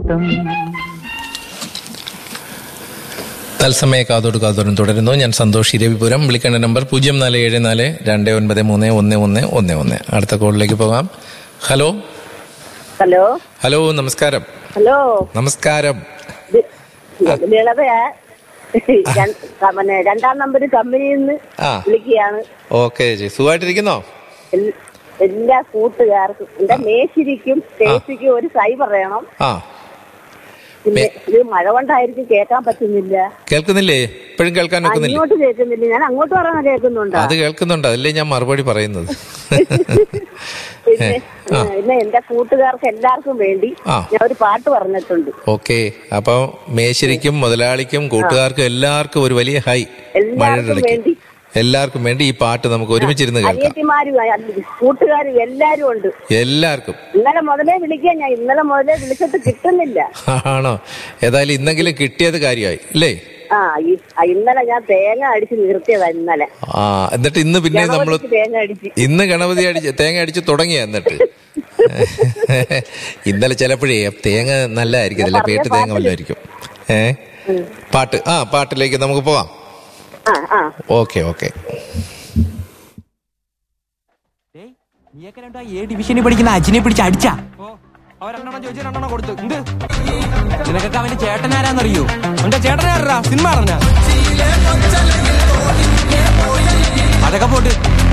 മുത്തം തത്സമയ കാതോട് കാതോടും തുടരുന്നു ഞാൻ സന്തോഷ് ഇരവിപുരം വിളിക്കേണ്ട നമ്പർ പൂജ്യം നാല് ഏഴ് നാല് രണ്ട് ഒൻപത് മൂന്ന് ഒന്ന് ഒന്ന് ഒന്ന് ഒന്ന് അടുത്ത കോളിലേക്ക് പോകാം ഹലോ ഹലോ ഹലോ നമസ്കാരം ഹലോ നമസ്കാരം ഇത് ലളിതയാ രണ്ട്- പിന്നെ രണ്ടാം നമ്പർ കമ്പനിയിൽ നിന്ന് ആ വിളിക്കുകയാണ് ഓക്കെ ചേച്ചി സുഖമായിട്ടിരിക്കുന്നോ എൽ- എല്ലാ കൂട്ടുകാർക്കും എന്റെ മേശിരിക്കും ചേച്ചിക്കും ഒരു കൈ പറയണം ആ പിന്നെ ഇത് മഴ കൊണ്ടായിരിക്കും കേൾക്കാൻ പറ്റുന്നില്ല കേൾക്കുന്നില്ലേ ഇപ്പോഴും കേൾക്കാൻ ഒക്കുന്നില്ലേ അങ്ങോട്ട് കേൾക്കുന്നില്ല ഞാൻ അങ്ങോട്ട് പറയുന്ന കേൾക്കുന്നുണ്ടോ അത് കേൾക്കുന്നുണ്ട് അതല്ലേ ഞാൻ മറുപടി പറയുന്നത് പിന്നെ ആ. പിന്നെ എന്റെ കൂട്ടുകാർക്ക് എല്ലാവർക്കും വേണ്ടി ആ. ഞാൻ ഒരു പാട്ട് പറഞ്ഞിട്ടുണ്ട് ഓക്കെ അപ്പൊ മേശരിക്കും മുതലാളിക്കും കൂട്ടുകാർക്കും എല്ലാവർക്കും ഒരു വലിയ ഹൈ എല്ലാവർക്കും മഴയുടെ ഇടയ്ക്ക് വേണ്ടി. എല്ലാവർക്കും വേണ്ടി ഈ പാട്ട് നമുക്ക് ഒരുമിച്ചിരുന്ന് കേൾക്കാം അനിയത്തിമാരും അ- കൂട്ടുകാരും എല്ലാരും ഉണ്ട് എല്ലാവർക്കും ഇന്നലെ മുതലേ വിളിക്കാൻ ഞാൻ ഇന്നലെ മുതലേ വിളിച്ചിട്ട് കിട്ടുന്നില്ല ആണോ ഏതായാലും ഇന്നെങ്കിലും കിട്ടിയത് കാര്യമായി അല്ലേ ആ ഈ- ആ, ഇന്നലെ ഞാൻ തേങ്ങ അടിച്ച് നിർത്തിയതാ ഇന്നലെ ആ എന്നിട്ട് ഇന്ന് പിന്നെ നമ്മൾ ഗണപതിക്ക് തേങ്ങ അടിച്ച് ഇന്ന് ഗണപതി അടിച്ച് തേങ്ങ അടിച്ച് തുടങ്ങിയ എന്നിട്ട് ഇന്നലെ ചിലപ്പോഴേ തേങ്ങ നല്ലതായിരിക്കത്തില്ല പേട്ട് തേങ്ങ വല്ലതായിരിക്കും ഏ പാട്ട് ആ പാട്ടിലേക്ക് നമുക്ക് പോവാം ആ ആ ഓക്കെ ഓക്കെ നീയൊക്കെ രണ്ടോ എ ഡിവിഷനിൽ പഠിക്കുന്ന അജിനെ പിടിച്ച് അടിച്ചാ അവരെണ്ണം ചോദിച്ചു രണ്ടെണ്ണം കൊടുത്തു എന്ത് നിനക്കൊക്കെ അവന്റെ ചേട്ടനാരാന്നറിയോ അവന്റെ ചേട്ടനാരാ സിനിമ അറിഞ്ഞ അതൊക്കെ പോട്ട്